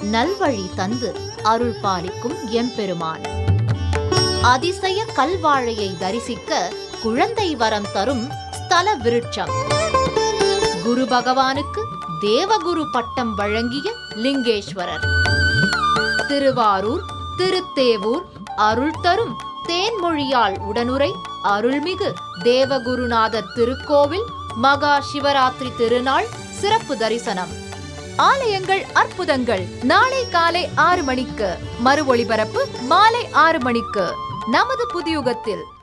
நல்வழி தந்து அருள் பாலிக்கும் எம்பெருமான் அதிசய கல்வாழையை தரிசிக்க குழந்தை வரம் தரும் ஸ்தல விருட்சம் குரு பகவானுக்கு தேவகுரு பட்டம் வழங்கிய லிங்கேஸ்வரர் திருவாரூர் திருத்தேவூர் அருள் தரும் தேன்மொழியால் உடனுரை அருள்மிகு தேவகுருநாதர் திருக்கோவில் மகா சிவராத்திரி திருநாள் சிறப்பு தரிசனம் ஆலயங்கள் அற்புதங்கள் நாளை காலை ஆறு மணிக்கு மறு ஒளிபரப்பு மாலை ஆறு மணிக்கு நமது புதியுகத்தில்